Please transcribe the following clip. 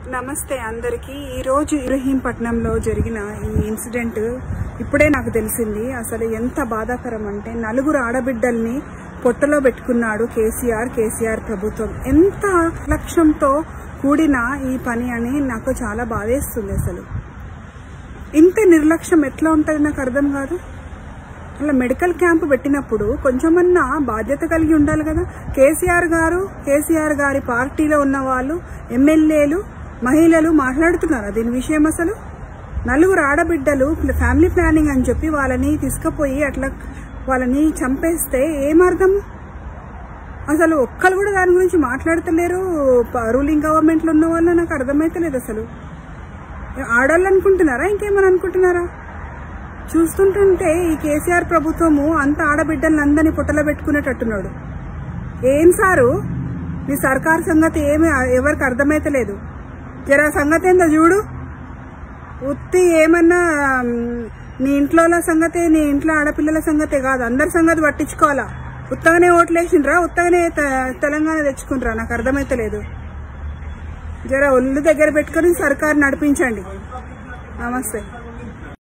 నమస్తే అందరికీ ఈరోజు ఇబ్రహీంపట్నంలో జరిగిన ఈ ఇన్సిడెంట్ ఇప్పుడే నాకు తెలిసింది అసలు ఎంత బాధాకరం అంటే నలుగురు ఆడబిడ్డల్ని పొట్టలో పెట్టుకున్నాడు కేసీఆర్ కేసీఆర్ ప్రభుత్వం ఎంత లక్ష్యంతో కూడిన ఈ పని అని నాకు చాలా బాధేస్తుంది అసలు ఇంత నిర్లక్ష్యం ఎట్లా ఉంటుంది నాకు అర్థం కాదు అలా మెడికల్ క్యాంప్ పెట్టినప్పుడు కొంచెమన్నా బాధ్యత కలిగి ఉండాలి కదా కేసీఆర్ గారు కేసీఆర్ గారి పార్టీలో ఉన్న వాళ్ళు ఎమ్మెల్యేలు మహిళలు మాట్లాడుతున్నారా దీని విషయం అసలు నలుగురు ఆడబిడ్డలు ఫ్యామిలీ ప్లానింగ్ అని చెప్పి వాళ్ళని తీసుకుపోయి అట్లా వాళ్ళని చంపేస్తే ఏమర్థం అసలు ఒక్కరు కూడా దాని గురించి మాట్లాడతలేరు రూలింగ్ గవర్నమెంట్లో ఉన్న వాళ్ళు నాకు అర్థమైతలేదు అసలు ఆడవాళ్ళు అనుకుంటున్నారా ఇంకేమని అనుకుంటున్నారా చూస్తుంటుంటే ఈ కేసీఆర్ ప్రభుత్వము అంత ఆడబిడ్డలను అందరినీ పుట్టలో పెట్టుకునేటట్టున్నాడు ఏం సారు మీ సర్కార్ సంగతి ఏమి ఎవరికి అర్థమైతలేదు జర సంగతి ఏందో చూడు ఉత్తి ఏమన్నా మ్, నీ ఇంట్లో సంగతే నీ ఇంట్లో ఆడపిల్లల సంగతే కాదు అందరి సంగతి పట్టించుకోవాలా ఉత్తగానే ఓట్లేసిండ్రా ఉత్తగానే త- తెలంగాణ తెచ్చుకుంటారా నాకు అర్థమైతలేదు జర ఒళ్ళు దగ్గర పెట్టుకొని సర్కార్ నడిపించండి నమస్తే